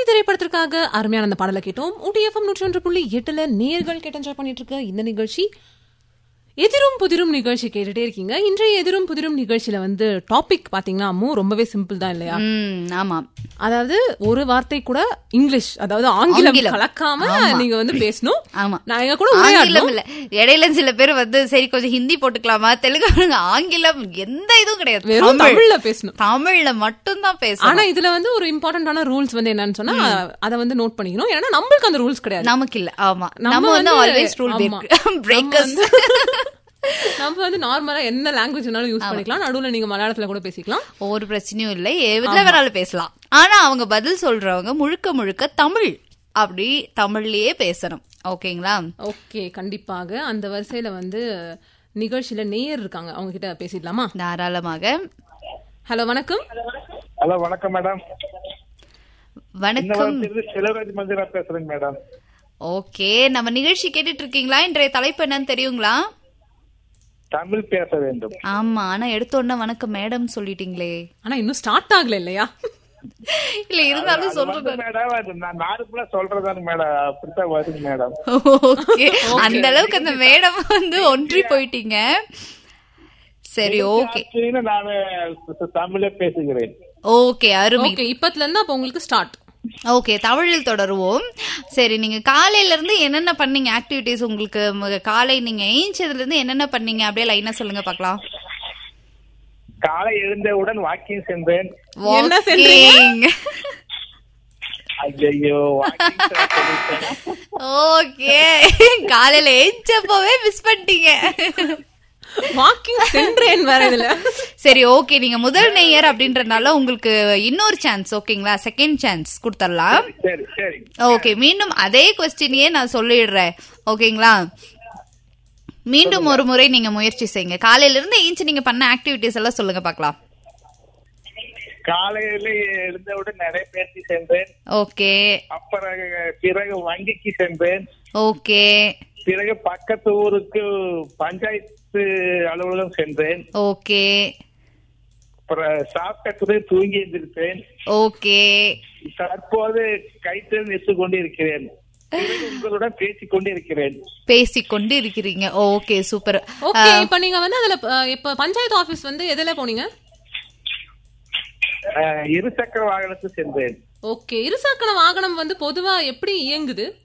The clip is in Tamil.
திரைப்படத்திற்காக அருமையான அந்த பாடலை கேட்டோம் ஊட்டிஎஃப்எம் நூற்றி ஒன்று புள்ளி எட்டுல நேர்கள் கேட்டு என்ஜாய் பண்ணிட்டு இருக்க இந்த நிகழ்ச்சி எதிரும் புதிரும் நிகழ்ச்சி கேட்டுட்டே இருக்கீங்க இன்றைய எதிரும் புதிரும் நிகழ்ச்சியில வந்து டாபிக் பாத்தீங்கன்னா அம்மு ரொம்பவே சிம்பிள் தான் இல்லையா ம் ஆமா அதாவது ஒரு வார்த்தை கூட இங்கிலீஷ் அதாவது ஆங்கிலம் ஆங்கிலம். கலக்காம நீங்க வந்து பேசணும் ஆமா நான் எங்க கூட ஆங்கிலம் உரையாடணும் இல்ல இடையில சில பேர் வந்து சரி கொஞ்சம் ஹிந்தி போட்டுக்கலாமா தெலுங்கு போடுங்க. ஆங்கிலம் எந்த இதுவும் கிடையாது வெறும் தமிழ். தமிழ்ல பேசணும் தமிழ்ல மட்டும்தான் பேசணும் ஆனா இதுல வந்து ஒரு இம்பார்ட்டன்டான ரூல்ஸ் வந்து என்னன்னு சொன்னா அத வந்து நோட் பண்ணிக்கணும் ஏன்னா நம்மளுக்கு அந்த ரூல்ஸ் கிடையாது நமக்கு இல்ல ஆமா நம்ம நம்ம வந்து வந்து- ஆல்வேஸ் ரூல் ஆமா. பிரேக்கர்ஸ் நம்ம வந்து நார்மலா என்ன லாங்குவேஜ் வேணாலும் யூஸ் பண்ணிக்கலாம் நடுவுல நீங்க மலையாளத்துல கூட பேசிக்கலாம் ஒரு பிரச்சனையும் இல்லை எதுல வேணாலும் பேசலாம் ஆனா அவங்க பதில் சொல்றவங்க முழுக்க முழுக்க தமிழ் அப்படி தமிழ்லயே பேசணும் ஓகேங்களா ஓகே கண்டிப்பாக அந்த வரிசையில வந்து நிகழ்ச்சியில நேயர் இருக்காங்க அவங்க கிட்ட பேசிடலாமா தாராளமாக ஹலோ வணக்கம் ஹலோ வணக்கம் மேடம் வணக்கம் இன்னும் செலவராஜ் மந்திரா பேசுறேங்க மேடம் ஓகே நம்ம நிகழ்ச்சி கேட்டுட்டு இருக்கீங்களா இன்றைய தலைப்பு என்னன்னு தெரியுங்களா தமிழ் பேச வேண்டும் ஆமா ஆனா எடுத்த உடனே வணக்கம் மேடம் சொல்லிட்டீங்களே ஆனா இன்னும் ஸ்டார்ட் ஆகல இல்லையா இல்ல இருந்தாலும் அது சொல்றேன் வந்து மேடம் அது நான் நார்மலா சொல்றதாங்க மேடம் அப்படித்தான் வருங்க மேடம் ஓகே அந்த அளவுக்கு அந்த மேடம் வந்து ஒன்றி போயிட்டீங்க சரி ஓகே ஆக்சுவலி நான் தமிழே பேசுகிறேன் ஓகே அருமை ஓகே இப்பத்துல இருந்து அப்ப உங்களுக்கு ஸ்டார்ட் ஓகே தமிழில் தொடருவோம் சரி நீங்க காலையில இருந்து என்னென்ன பண்ணீங்க ஆக்டிவிட்டிஸ் உங்களுக்கு ம- காலை நீங்க ஏஞ்சதுல இருந்து என்னென்ன பண்ணீங்க அப்படியே லைனா சொல்லுங்க பார்க்கலாம் காலை எழுந்தவுடன் வாக்கிங் சென்றேன் என்ன செஞ்சீங்க? Walking. ஐயோ வாக்கிங் ஓகே காலையில ஏஞ்சப்பவே மிஸ் பண்ணிட்டீங்க வாக்கிங் சென்றேன் வேற இதுல சரி ஓகே நீங்க முதல் நேயர் அப்படின்றதுனால உங்களுக்கு இன்னொரு சான்ஸ் ஓகேங்களா செகண்ட் சான்ஸ் கொடுத்துடலாம் சரி சரி ஓகே மீண்டும் அதே கொஸ்டினையே நான் சொல்லிடுறேன் ஓகேங்களா மீண்டும் ஒரு முறை நீங்க முயற்சி செய்யுங்க காலையில இருந்து ஏஞ்சி நீங்க பண்ண ஆக்டிவிட்டிஸ் எல்லாம் சொல்லுங்க பார்க்கலாம் காலையில எழுந்தவுடன் நடைபயிற்சி சென்றேன் ஓகே அப்புறம் பிறகு வங்கிக்கு சென்றேன் ஓகே பிறகு பக்கத்து ஊருக்கு பஞ்சாயத்து அலுவலகம் சென்றேன் ஓகே அப்புறம் சாப்பிட்ட பிறகு தூங்கி எழுந்திருப்பேன் ஓகே தற்போது கைத்தல் நிறுத்து கொண்டிருக்கிறேன் பிறகு உங்களுடன் பேசிக் கொண்டிருக்கிறேன் பேசிக்கொண்டு இருக்கிறீங்க ஓகே சூப்பர் ஓகே இப்ப நீங்க வந்து அதுல அஹ், இப்ப பஞ்சாயத்து ஆபீஸ் வந்து எதுல போனீங்க அஹ், இருசக்கர வாகனத்தில் சென்றேன் ஓகே இருசக்கர வாகனம் வந்து பொதுவா எப்படி இயங்குது